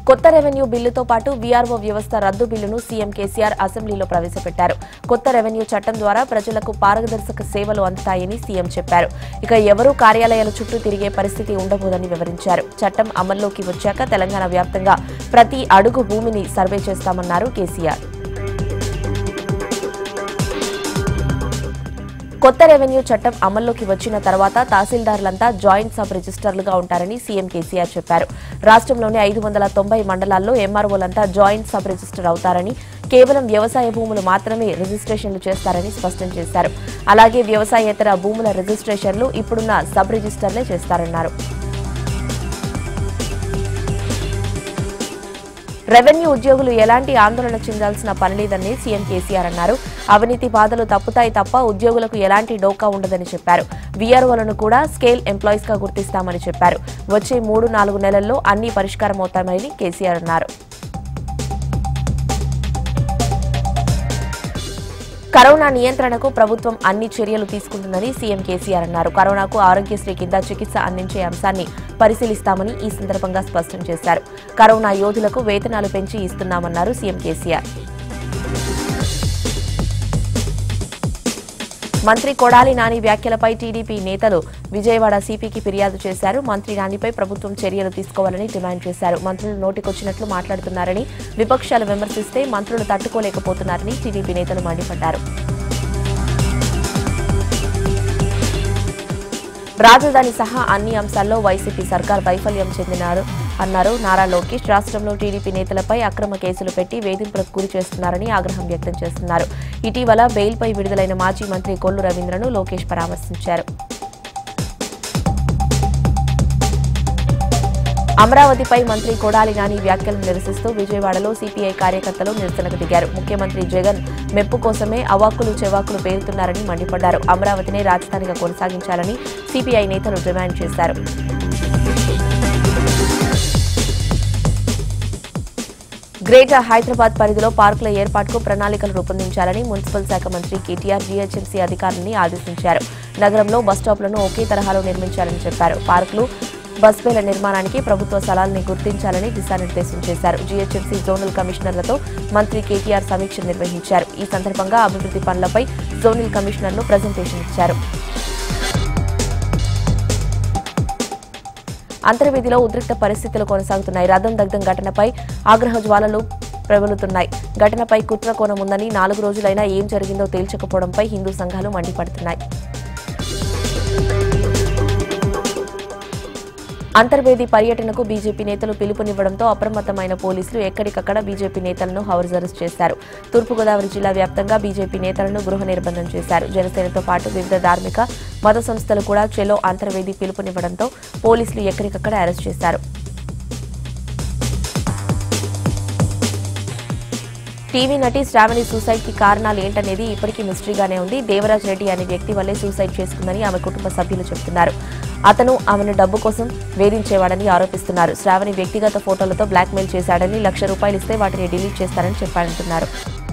కొత్త రెవెన్యూ బిల్లుతో పాటు వీఆర్ఓ వ్యవస్థ రద్దు బిల్లును సీఎం కేసీఆర్ అసెంబ్లీలో ప్రవేశపెట్టారు కొత్త రెవెన్యూ చట్టం ద్వారా ప్రజలకు పారదర్శక సేవలు అందుతాయని సీఎం చెప్పారు ఇక ఎవరూ కార్యాలయాల చుట్టూ తిరిగే పరిస్థితి ఉండబోదని వివరించారు చట్టం అమల్లోకి వచ్చాక తెలంగాణ వ్యాప్తంగా ప్రతి అడుగు భూమిని సర్వే చేస్తామన్నారు కేసీఆర్ కొత్త రెవెన్యూ చట్టం అమల్లోకి వచ్చిన తర్వాత తహసీల్దార్లంతా జాయింట్ సబ్ రిజిస్టర్లుగా ఉంటారని సీఎం కేసీఆర్ చెప్పారు రాష్ట్రంలోని ఐదు వందల తొంభై మండలాల్లో ఎంఆర్ఓలంతా జాయింట్ సబ్ రిజిస్టర్ అవుతారని కేవలం వ్యవసాయ భూములు మాత్రమే రిజిస్ట్రేషన్లు చేస్తారని స్పష్టం చేశారు అలాగే వ్యవసాయేతర భూముల రిజిస్ట్రేషన్లు ఇప్పుడున్న సబ్ రిజిస్టర్లే చేస్తారన్నారు రెవెన్యూ ఉద్యోగులు ఎలాంటి ఆందోళన చెందాల్సిన పనిలేదని సీఎం కేసీఆర్ అన్నారు అవినీతి బాధలు తప్పుతాయి తప్ప ఉద్యోగులకు ఎలాంటి డోకా ఉండదని చెప్పారు వీఆర్ఓలను కూడా స్కేల్ ఎంప్లాయీస్ గా గుర్తిస్తామని చెప్పారు వచ్చే మూడు నాలుగు నెలల్లో అన్ని పరిష్కారం అవుతామని కేసీఆర్ అన్నారు కరోనా నియంత్రణకు ప్రభుత్వం అన్ని చర్యలు తీసుకుంటుందని సీఎం కేసీఆర్ అన్నారు కరోనాకు ఆరోగ్యశ్రీ కింద చికిత్స అందించే అంశాన్ని పరిశీలిస్తామని ఈ సందర్భంగా స్పష్టం చేశారు కరోనా యోధులకు వేతనాలు పెంచి ఇస్తున్నామన్నారు సీఎం కేసీఆర్ మంత్రి కొడాలి నాని వ్యాఖ్యలపై టీడీపీ నేతలు విజయవాడ సిపికి ఫిర్యాదు చేశారు మంత్రి నానిపై ప్రభుత్వం చర్యలు తీసుకోవాలని డిమాండ్ చేశారు మంత్రులు నోటికొచ్చినట్లు మాట్లాడుతున్నారని విపక్షాలు విమర్శిస్తే మంత్రులు తట్టుకోలేకపోతున్నారని టీడీపీ నేతలు మండిపడ్డారు రాజధాని సహా అన్ని అంశాల్లో వైసీపీ సర్కార్ వైఫల్యం చెందినారు అన్నారు నారా లోకేష్ రాష్ట్రంలో టీడీపీ నేతలపై అక్రమ కేసులు పెట్టి వేధింపులకు గురి చేస్తున్నారని ఆగ్రహం వ్యక్తం చేస్తున్నారు ఇటీవల బెయిల్పై విడుదలైన మాజీ మంత్రి కొల్లు రవీంద్రను లోకేష్ పరామర్శించారు అమరావతిపై మంత్రి కొడాలి నాని వ్యాఖ్యలను నిరసిస్తూ విజయవాడలో సిపిఐ కార్యకర్తలు నిరసనకు దిగారు ముఖ్యమంత్రి జగన్ మెప్పు కోసమే అవాక్కులు చెవాకులు పేరుతున్నారని మండిపడ్డారు అమరావతినే రాజధానిగా కొనసాగించాలని సిపిఐ నేతలు డిమాండ్ చేశారు గ్రేటర్ హైదరాబాద్ పరిధిలో పార్కుల ఏర్పాటుకు ప్రణాళికలు రూపొందించాలని మున్సిపల్ శాఖ మంత్రి కేటీఆర్ జీహెచ్ఎంసీ అధికారులని ఆదేశించారు నగరంలో బస్టాప్లను ఒకే తరహాలో నిర్మించాలని చెప్పారు పార్కులు బస్ బేల నిర్మాణానికి ప్రభుత్వ స్థలాల్ని గుర్తించాలని దిశానిర్దేశం చేశారు జీహెచ్ఎంసీ జోనల్ కమిషనర్లతో మంత్రి కేటీఆర్ సమీక్ష నిర్వహించారు ఈ సందర్భంగా అభివృద్ధి పనులపై జోనల్ కమిషనర్లు ప్రజెంటేషన్ ఇచ్చారు అంతర్వేదిలో ఉద్రిక్త పరిస్థితులు కొనసాగుతున్నాయి రథం దగ్ధం ఘటనపై ఆగ్రహ జ్వాలలు ప్రబలుతున్నాయి ఘటనపై కుట్ర కోణం ఉందని నాలుగు రోజులైనా ఏం జరిగిందో తేల్చకపోవడంపై హిందూ సంఘాలు మండిపడుతున్నాయి అంతర్వేది పర్యటనకు బీజేపీ నేతలు పిలుపునివ్వడంతో అప్రమత్తమైన పోలీసులు ఎక్కడికక్కడ బీజేపీ నేతలను హౌస్ అరెస్ట్ చేశారు తూర్పుగోదావరి జిల్లా వ్యాప్తంగా బీజేపీ నేతలను గృహ నిర్బంధం చేశారు జనసేనతో పాటు వివిధ ధార్మిక మత సంస్థలు కూడా చెలో అంతర్వేది పిలుపునివ్వడంతో పోలీసులు ఎక్కడికక్కడ అరెస్ట్ చేశారు టీవీ నటి శ్రావణి సూసైడ్ కి కారణాలు ఏంటనేది ఇప్పటికీ మిస్టరీగానే ఉంది దేవరాజ్ రెడ్డి అనే వ్యక్తి వల్లే సూసైడ్ చేసుకుందని ఆమె కుటుంబ సభ్యులు చెబుతున్నారు అతను ఆమెను డబ్బు కోసం వేధించేవాడని ఆరోపిస్తున్నారు శ్రావణి వ్యక్తిగత ఫోటోలతో బ్లాక్మెయిల్ చేశాడని లక్ష రూపాయలు ఇస్తే వాటిని డిలీట్ చేస్తారని చెప్పాడంటున్నారు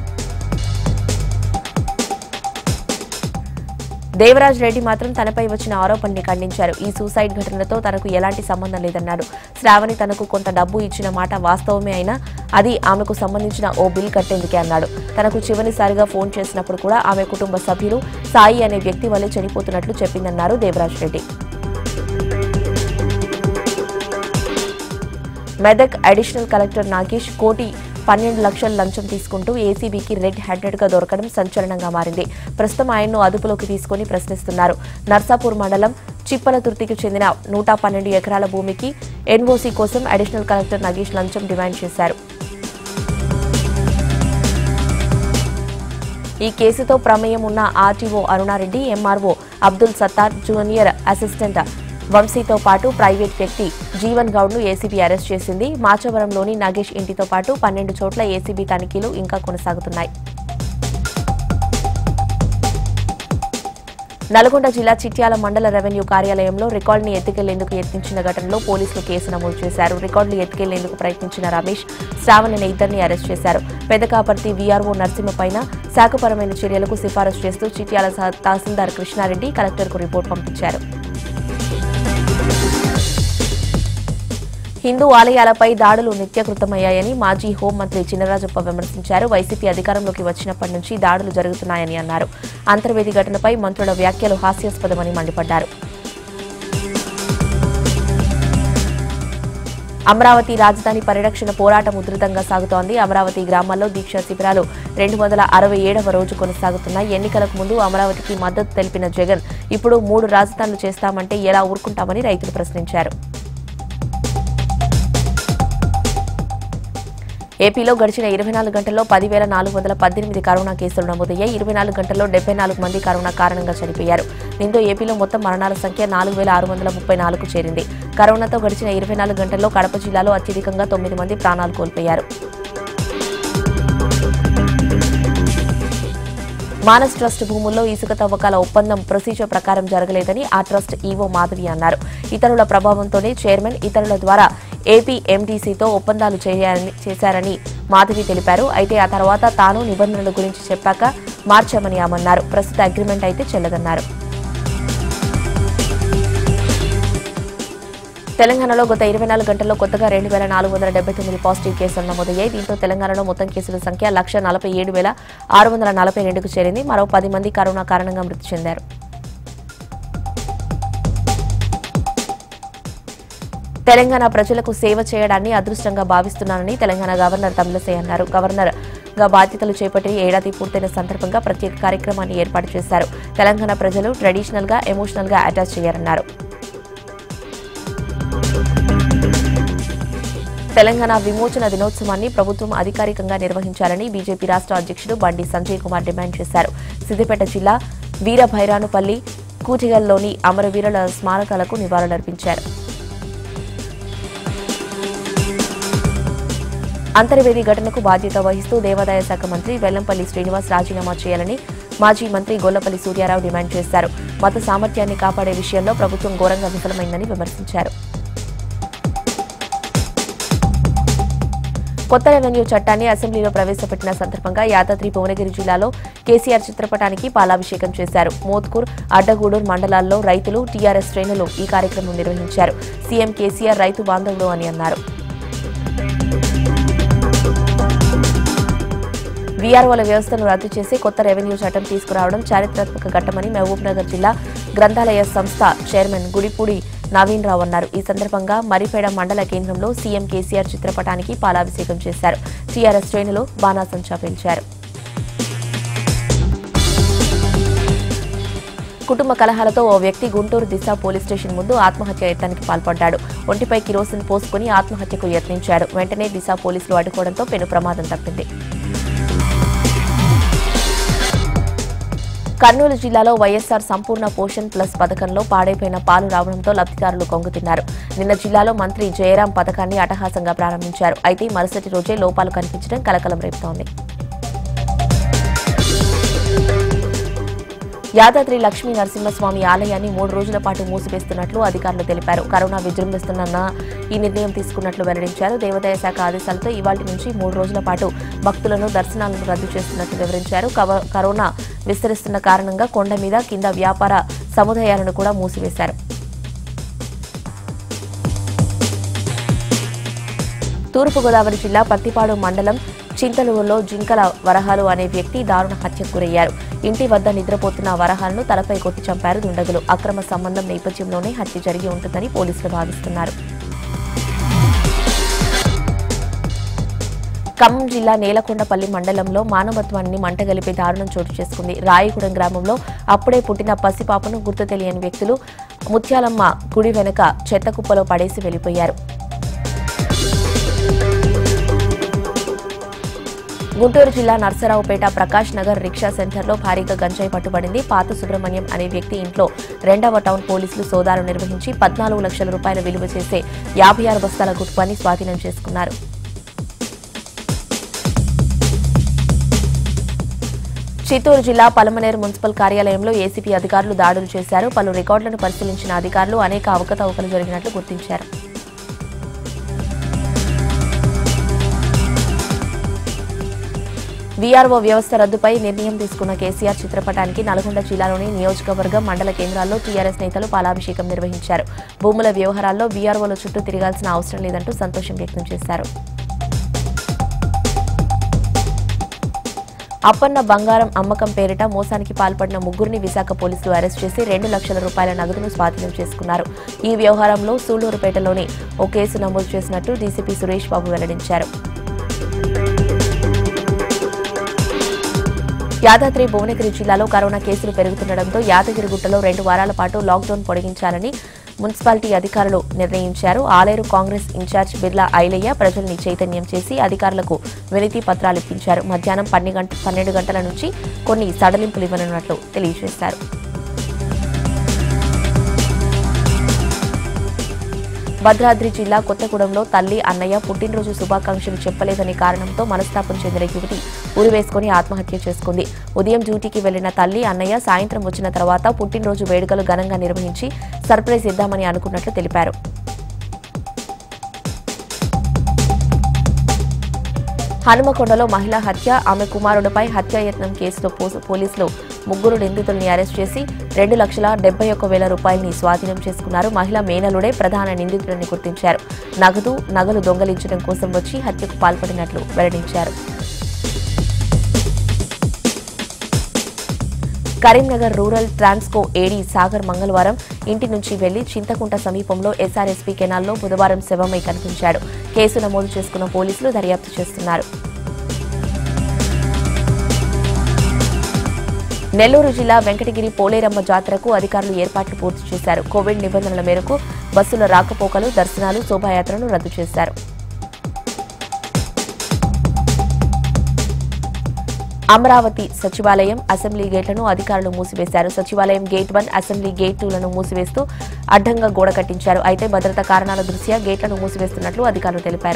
దేవరాజ్ రెడ్డి మాత్రం తనపై వచ్చిన ఆరోపణని ఖండించారు ఈ సూసైడ్ ఘటనతో తనకు ఎలాంటి సంబంధం లేదన్నాడు శ్రావణి తనకు కొంత డబ్బు ఇచ్చిన మాట వాస్తవమే అయినా అది ఆమెకు సంబంధించిన ఓ బిల్ కట్టేందుకే అన్నాడు తనకు చివరిసారిగా ఫోన్ చేసినప్పుడు కూడా ఆమె కుటుంబ సభ్యులు సాయి అనే వ్యక్తి వల్లే చనిపోతున్నట్లు చెప్పిందన్నారు దేవరాజ్ రెడ్డి మెదక్ అడిషనల్ కలెక్టర్ నాగేష్ కోటి పన్నెండు లక్షల లంచం తీసుకుంటూ ఏసీబీకి రెడ్ హ్యాండెడ్ గా దొరకడం సంచలనంగా మారింది ప్రస్తుతం ఆయన్ను అదుపులోకి తీసుకుని ప్రశ్నిస్తున్నారు నర్సాపూర్ మండలం చిప్పలతుర్తికి చెందిన నూట పన్నెండు ఎకరాల భూమికి ఎన్ఓసీ కోసం అడిషనల్ కలెక్టర్ నగేష్ లంచం డిమాండ్ చేశారు ఈ కేసుతో ప్రమేయం ఉన్న RTO Aruna Reddy MRO Abdul Sattar junior assistant వంశీతో పాటు ప్రైవేట్ వ్యక్తి జీవన్ గౌడ్ను ఏసీబీ అరెస్ట్ చేసింది మాచవరంలోని నాగేష్ ఇంటితో పాటు పన్నెండు చోట్ల ఏసీబీ తనిఖీలు ఇంకా కొనసాగుతున్నాయి నల్గొండ జిల్లా చిట్యాల మండల రెవెన్యూ కార్యాలయంలో రికార్డుని ఎత్తుకెళ్లేందుకు యత్నించిన ఘటనలో పోలీసులు కేసు నమోదు చేశారు రికార్డులు ఎత్తుకెళ్లేందుకు ప్రయత్నించిన రమేష్ శ్రావణ్ అనే ఇద్దరిని అరెస్ట్ చేశారు పెదకాపర్తి వీఆర్ఓ నరసింహపైన శాఖపరమైన చర్యలకు సిఫారసు చేస్తూ చిట్యాల సహ- తహసీల్దార్ కృష్ణారెడ్డి కలెక్టర్కు రిపోర్ట్ పంపించారు హిందూ ఆలయాలపై దాడులు నిత్యకృతమయ్యాయని మాజీ హోంమంత్రి చినరాజప్ప విమర్శించారు వైసీపీ అధికారంలోకి వచ్చినప్పటి నుంచి దాడులు జరుగుతున్నాయని అన్నారు అంతర్వేది ఘటనపై మంత్రుల వ్యాఖ్యలు హాస్యాస్పదమని మండిపడ్డారు అమరావతి రాజధాని పరిరక్షణ పోరాటం ఉధృతంగా సాగుతోంది అమరావతి గ్రామాల్లో దీక్షా శిబిరాలు రెండు వందల అరవై ఏడవ రోజు కొనసాగుతున్నాయి ఎన్నికలకు ముందు అమరావతికి మద్దతు తెలిపిన జగన్ ఇప్పుడు మూడు రాజధానులు చేస్తామంటే ఎలా ఊరుకుంటామని రైతులు ప్రశ్నించారు ఏపీలో గడిచిన ఇరవై నాలుగు గంటల్లో పదివేల నాలుగు వందల పద్దెనిమిది కరోనా కేసులు నమోదయ్యాయి ఇరవై నాలుగు గంటల్లో డెబ్బై నాలుగు మంది కరోనా కారణంగా చనిపోయారు దీంతో ఏపీలో మొత్తం మరణాల సంఖ్య నాలుగు వేల ఆరు వందల ముప్పై నాలుగు చేరింది కరోనాతో గడిచిన ఇరవై నాలుగు గంటల్లో కడప జిల్లాలో అత్యధికంగా తొమ్మిది మంది ప్రాణాలు కోల్పోయారు మానస్ ట్రస్ట్ భూముల్లో ఇసుక తవ్వకాల ఒప్పందం ప్రొసీజర్ ప్రకారం జరగలేదని ఆ ట్రస్ట్ ఈవో మాధవి అన్నారు ఇతరుల ప్రభావంతోనే చైర్మన్ ఇతరుల ద్వారా ఏపీ ఎండీసీతో ఒప్పందాలు చేయాలని చేశారని మాధవి తెలిపారు అయితే ఆ తర్వాత తాను నిబంధనల గురించి చెప్పాక మార్చామని ఆమన్నారు ప్రస్తుత అగ్రిమెంట్ అయితే చెల్లదన్నారు తెలంగాణలో గత ఇరవై నాలుగు గంటల్లో కొత్తగా రెండు వేల నాలుగు వందల డెబ్బై తొమ్మిది పాజిటివ్ కేసులు నమోదయ్యాయి దీంతో తెలంగాణలో మొత్తం కేసుల సంఖ్య లక్ష నలభై ఏడు వేల ఆరు వందల నలభై రెండుకు చేరింది మరో పది మంది కరోనా కారణంగా మృతి చెందారు తెలంగాణ ప్రజలకు సేవ చేయడాన్ని అదృష్టంగా భావిస్తున్నానని తెలంగాణ గవర్నర్ తమిళసై అన్నారు గవర్నర్ గా బాధ్యతలు చేపట్టి ఏడాది పూర్తయిన సందర్భంగా ప్రత్యేక కార్యక్రమాన్ని ఏర్పాటు చేశారు తెలంగాణ ప్రజలు ట్రెడిషనల్ గా ఎమోషనల్ గా అటాచ్ చేయారన్నారు తెలంగాణ విమోచన దినోత్సవాన్ని ప్రభుత్వం అధికారికంగా నిర్వహించాలని బీజేపీ రాష్ట్ర అధ్యక్షుడు బండి సంజయ్ కుమార్ డిమాండ్ చేశారు సిద్దిపేట జిల్లా వీరభైరానుపల్లి కూటిగల్లోని అమరవీరుల స్మారకాలకు నివాళులర్పించారు అంతర్వేది ఘటనకు బాధ్యత వహిస్తూ దేవాదాయ శాఖ మంత్రి వెల్లంపల్లి శ్రీనివాస్ రాజీనామా చేయాలని మాజీ మంత్రి గొల్లపల్లి సూర్యారావు డిమాండ్ చేశారు మత సామర్థ్యాన్ని కాపాడే విషయంలో ప్రభుత్వం ఘోరంగా విఫలమైందని విమర్శించారు కొత్త రెవెన్యూ చట్టాన్ని అసెంబ్లీలో ప్రవేశపెట్టిన సందర్భంగా యాదాద్రి భువనగిరి జిల్లాలో కేసీఆర్ చిత్రపటానికి పాలాభిషేకం చేశారు మోత్కూర్ అడ్డగూడూరు మండలాల్లో రైతులు టీఆర్ఎస్ శ్రేణులు ఈ కార్యక్రమం నిర్వహించారు సీఎం కేసీఆర్ రైతు బాంధవుడు అని అన్నారు వీఆర్ఓల వ్యవస్థను రద్దు చేసి కొత్త రెవెన్యూ చట్టం తీసుకురావడం చారిత్రాత్మక ఘట్టమని మహబూబ్నగర్ జిల్లా గ్రంథాలయ సంస్థ చైర్మన్ గుడిపూడి నవీన్ రావు అన్నారు ఈ సందర్భంగా మరిపేడ మండల కేంద్రంలో సీఎం కేసీఆర్ చిత్రపటానికి పాలాభిషేకం చేశారు టీఆర్ఎస్ శ్రేణులు బాణాసంచా పేల్చారు కుటుంబ కలహాలతో ఓ వ్యక్తి గుంటూరు దిశ పోలీస్ స్టేషన్ ముందు ఆత్మహత్య యత్నానికి పాల్పడ్డాడు ఒంటిపై కిరోసిన్ పోసుకుని ఆత్మహత్యకు యత్నించాడు వెంటనే దిశ పోలీసులు అడ్డుకోవడంతో పెను ప్రమాదం తప్పింది కర్నూలు జిల్లాలో వైఎస్ఆర్ సంపూర్ణ పోషణ్ ప్లస్ పథకంలో పాడైపోయిన పాలు రావడంతో లబ్ధిదారులు కొంగుతిన్నారు నిన్న జిల్లాలో మంత్రి జయరాం పథకాన్ని అటహాసంగా ప్రారంభించారు అయితే మరుసటి రోజే లోపాలు కనిపించడం కలకలం రేపుతోంది యాదాద్రి లక్ష్మీ నరసింహస్వామి ఆలయాన్ని మూడు రోజుల పాటు మూసివేస్తున్నట్లు అధికారులు తెలిపారు కరోనా విజృంభిస్తున్న ఈ నిర్ణయం తీసుకున్నట్లు వెల్లడించారు దేవాదాయ శాఖ ఆదేశాలతో ఇవాటి నుంచి మూడు రోజుల పాటు భక్తులను దర్శనాలను రద్దు చేస్తున్నట్లు వివరించారు కవ- కరోనా విస్తరిస్తున్న కారణంగా కొండ మీద కింద వ్యాపార సముదాయాలను కూడా మూసివేశారు తూర్పుగోదావరి జిల్లా పత్తిపాడు మండలం చింతలూరులో జింకల వరహాలు అనే వ్యక్తి దారుణ హత్యకు గురయ్యారు ఇంటి వద్ద నిద్రపోతున్న వరహాలను తలపై కొట్టి చంపారు దుండగులు అక్రమ సంబంధం నేపథ్యంలోనే హత్య జరిగి ఉంటుందని పోలీసులు భావిస్తున్నారు ఖమ్మం జిల్లా నేలకొండపల్లి మండలంలో మానవత్వాన్ని మంటగలిపే దారుణం చోటు చేసుకుంది రాయగూడెం గ్రామంలో అప్పుడే పుట్టిన పసిపాపను గుర్తు తెలియని వ్యక్తులు ముత్యాలమ్మ గుడి వెనుక చెత్త కుప్పలో పడేసి వెళ్లిపోయారు గుంటూరు జిల్లా నర్సరావుపేట ప్రకాష్ నగర్ రిక్షా సెంటర్లో భారీగా గంజాయి పట్టుబడింది పాత సుబ్రహ్మణ్యం అనే వ్యక్తి ఇంట్లో రెండవ టౌన్ పోలీసులు సోదాలు నిర్వహించి పద్నాలుగు లక్షల రూపాయల విలువ చేసే యాభై ఆరు బస్తాల గుట్పాన్ని స్వాధీనం చేసుకున్నారు చిత్తూరు జిల్లా పలమనేరు మున్సిపల్ కార్యాలయంలో ఏసీపీ అధికారులు దాడులు చేశారు పలు రికార్డులను పరిశీలించిన అధికారులు అనేక అవకతవకలు జరిగినట్లు గుర్తించారు వీఆర్ఓ వ్యవస్థ రద్దుపై నిర్ణయం తీసుకున్న కేసీఆర్ చిత్రపటానికి నల్గొండ జిల్లాలోని నియోజకవర్గం మండల కేంద్రాల్లో టీఆర్ఎస్ నేతలు పాలాభిషేకం నిర్వహించారు భూముల వ్యవహారాల్లో వీఆర్ఓల చుట్టూ తిరగాల్సిన అవసరం లేదంటూ సంతోషం వ్యక్తం చేశారు అప్పన్న బంగారం అమ్మకం పేరిట మోసానికి పాల్పడిన ముగ్గురిని విశాఖ పోలీసులు అరెస్ట్ చేసి రెండు లక్షల రూపాయల నగదును స్వాధీనం చేసుకున్నారు ఈ వ్యవహారంలో సూళ్లూరుపేటలోని ఓ కేసు నమోదు చేసినట్టు డీసీపీ సురేష్ బాబు వెల్లడించారు యాదాద్రి భువనగిరి జిల్లాలో కరోనా కేసులు పెరుగుతుండటంతో యాదగిరిగుట్టలో రెండు వారాల పాటు లాక్డౌన్ పొడిగించాలని మున్సిపాలిటీ అధికారులు నిర్ణయించారు ఆలేరు కాంగ్రెస్ ఇన్ఛార్జ్ బిర్లా ఐలయ్య ప్రజల్ని చైతన్యం చేసి అధికారులకు వినతి పత్రాలు ఇప్పించారు మధ్యాహ్నం పన్నెండు గంట పన్నెండు గంటల నుంచి కొన్ని సడలింపులు ఇవ్వనున్నట్లు తెలియజేశారు భద్రాద్రి జిల్లా కొత్తగూడెంలో తల్లి అన్నయ్య పుట్టినరోజు శుభాకాంక్షలు చెప్పలేదనే కారణంతో మనస్తాపం చెందిన యువతి ఉరివేసుకుని ఆత్మహత్య చేసుకుంది ఉదయం డ్యూటీకి వెళ్లిన తల్లి అన్నయ్య సాయంత్రం వచ్చిన తర్వాత పుట్టినరోజు వేడుకలు ఘనంగా నిర్వహించి సర్ప్రైజ్ ఇద్దామని అనుకున్నట్లు తెలిపారు హనుమకొండలో మహిళా హత్య ఆమె కుమారుడిపై హత్యాయత్నం కేసులో పోసు- పోలీసులు ముగ్గురు నిందితుల్ని అరెస్ట్ చేసి రెండు లక్షల డెబ్బై ఒక్క వేల రూపాయలని స్వాధీనం చేసుకున్నారు మహిళ మేనలుడే ప్రధాన నిందితులని గుర్తించారు నగదు నగలు దొంగలించడం కోసం వచ్చి హత్యకు పాల్పడినట్లు వెల్లడించారు కరీంనగర్ రూరల్ ట్రాన్స్కో ఏడీ సాగర్ మంగళవారం ఇంటి నుంచి వెళ్లి చింతకుంట సమీపంలో ఎస్ఆర్ఎస్పీ కెనాల్లో బుధవారం శవమై కనిపించాడు కేసు నమోదు చేసుకున్న పోలీసులు దర్యాప్తు చేస్తున్నారు నెల్లూరు జిల్లా వెంకటగిరి పోలేరమ్మ జాతరకు అధికారులు ఏర్పాట్లు పూర్తి చేశారు కోవిడ్ నిబంధనల మేరకు బస్సుల రాకపోకలు దర్శనాలు శోభాయాత్రను రద్దు చేశారు అమరావతి సచివాలయం అసెంబ్లీ గేట్లను అధికారులు మూసివేశారు సచివాలయం గేట్ వన్ అసెంబ్లీ గేట్ టూలను మూసివేస్తూ అడ్డంగా గోడ కట్టించారు అయితే భద్రతా కారణాల దృష్ట్యా గేట్లను మూసివేస్తున్నట్లు అధికారులు తెలిపారు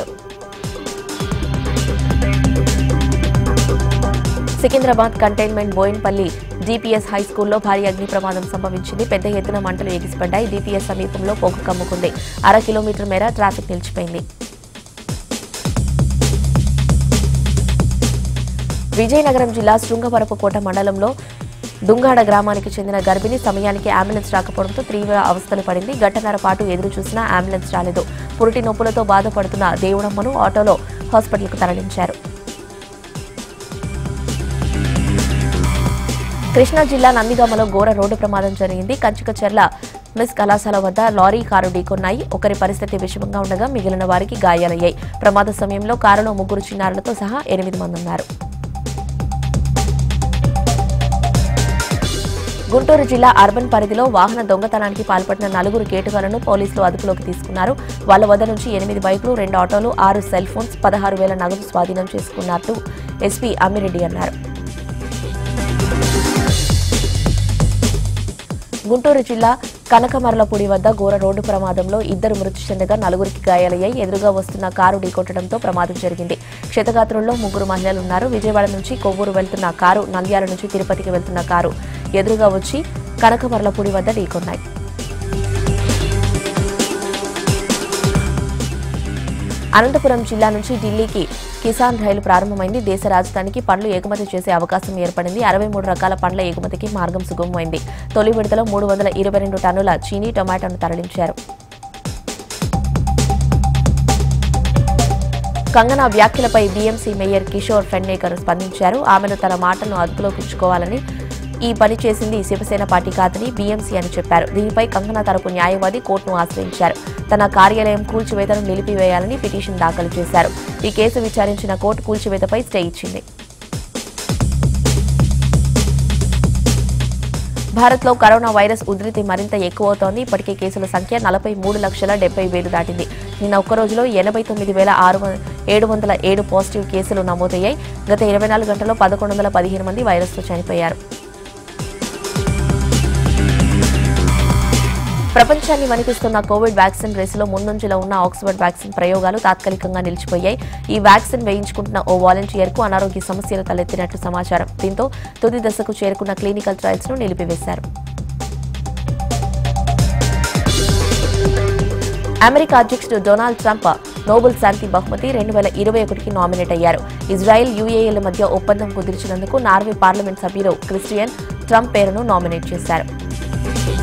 Secunderabad cantonment Bowenpally DPS high స్కూల్లో భారీ అగ్ని ప్రమాదం సంభవించింది పెద్ద ఎత్తున మంటలు ఎగిసిపడ్డాయి డిపిఎస్ సమీపంలో పొగ కమ్ముకుంది అర కిలోమీటర్ మేర ట్రాఫిక్ నిలిచిపోయింది విజయనగరం జిల్లా శృంగవరపుకోట మండలంలో దుంగాడ గ్రామానికి చెందిన గర్భిణి సమయానికి అంబులెన్స్ రాకపోవడంతో తీవ్ర అవస్థలు పడింది గంటన్నర పాటు ఎదురు చూసినా అంబులెన్స్ రాలేదు పురిటి నొప్పులతో బాధపడుతున్న దేవుడమ్మను ఆటోలో హాస్పిటల్కు తరలించారు కృష్ణా జిల్లా నందిగామలో ఘోర రోడ్డు ప్రమాదం జరిగింది కంచికచెర్ల మిస్ కళాశాల వద్ద లారీ కారు ఢీకొన్నాయి ఒకరి పరిస్థితి విషమంగా ఉండగా మిగిలిన వారికి గాయాలయ్యాయి ప్రమాద సమయంలో కారులో ముగ్గురు చిన్నారులతో సహా ఎనిమిది మంది ఉన్నారు గుంటూరు జిల్లా అర్బన్ పరిధిలో వాహన దొంగతనానికి పాల్పడిన నలుగురు కేటుగాలను పోలీసులు అదుపులోకి తీసుకున్నారు వాళ్ళ వద్ద నుంచి ఎనిమిది బైకులు రెండు ఆటోలు ఆరు సెల్ ఫోన్స్ పదహారు వేల నగదు స్వాధీనం చేసుకున్నట్టు ఎస్పీ అమ్మిరెడ్డి అన్నారు గుంటూరు జిల్లా కనకమర్లపూడి వద్ద ఘోర రోడ్డు ప్రమాదంలో ఇద్దరు మృతి చెందగా నలుగురికి గాయాలయ్యాయి ఎదురుగా వస్తున్న కారు ఢీకొట్టడంతో ప్రమాదం జరిగింది క్షతగాత్రుల్లో ముగ్గురు మహిళలు ఉన్నారు విజయవాడ నుంచి కొవ్వూరు వెళ్తున్న కారు నంద్యాల నుంచి తిరుపతికి వెళ్తున్న కారు ఎదురుగా వచ్చి కనకమర్లపూడి వద్ద ఢీకొన్నాయి అనంతపురం జిల్లా నుంచి ఢిల్లీకి కిసాన్ రైలు ప్రారంభమైంది దేశ రాజధానికి పండ్లు ఎగుమతి చేసే అవకాశం ఏర్పడింది అరవై మూడు రకాల పండ్ల ఎగుమతికి మార్గం సుగమమైంది తొలి విడతలో మూడు వందల ఇరవై రెండు టన్నుల చీనీ టొమాటోను తరలించారు కంగనా వ్యాఖ్యలపై బీఎంసీ మేయర్ కిషోర్ ఫెన్నేకర్ స్పందించారు ఆమెను తన మాటను అదుపులోకి ఉంచుకోవాలని ఈ పని చేసింది శివసేన పార్టీ కాదని బీఎంసీ అని చెప్పారు దీనిపై కంగనా తరపు న్యాయవాది కోర్టును ఆశ్రయించారు తన కార్యాలయం కూల్చివేతను నిలిపివేయాలని పిటిషన్ దాఖలు చేశారు ఈ కేసు విచారించిన కోర్టు కూల్చివేతపై స్టే ఇచ్చింది భారత్లో కరోనా వైరస్ ఉధృతి మరింత ఎక్కువవుతోంది ఇప్పటికే కేసుల సంఖ్య నలభై మూడు లక్షల డెబ్బై వేలు దాటింది నిన్న ఒక్క రోజులో ఎనభై తొమ్మిది వేల ఆరు వం- ఏడు వందల ఏడు పాజిటివ్ కేసులు నమోదయ్యాయి గత ఇరవై నాలుగు గంటల్లో పదకొండు వందల పదిహేను మంది వైరస్తో చనిపోయారు ప్రపంచాన్ని వణికిస్తున్న కోవిడ్ వ్యాక్సిన్ రేసులో ముందంజలో ఉన్న ఆక్స్ఫర్డ్ వ్యాక్సిన్ ప్రయోగాలు తాత్కాలికంగా నిలిచిపోయాయి ఈ వ్యాక్సిన్ వేయించుకుంటున్న ఓ వాలంటీర్ కు అనారోగ్య సమస్యలు తలెత్తినట్లు సమాచారం దీంతో తుది దశకు చేరుకున్న క్లినికల్ ట్రయల్స్ ను నిలిపివేశారు అమెరికా అధ్యక్షుడు డొనాల్డ్ ట్రంప్ నోబెల్ శాంతి బహుమతి రెండు వేల ఇరవై ఒకటికి నామినేట్ అయ్యారు ఇజ్రాయెల్ యూఏఈల మధ్య ఒప్పందం కుదిర్చినందుకు నార్వే పార్లమెంట్ సభ్యులు క్రిస్టియన్ ట్రంప్ పేరును నామినేట్ చేశారు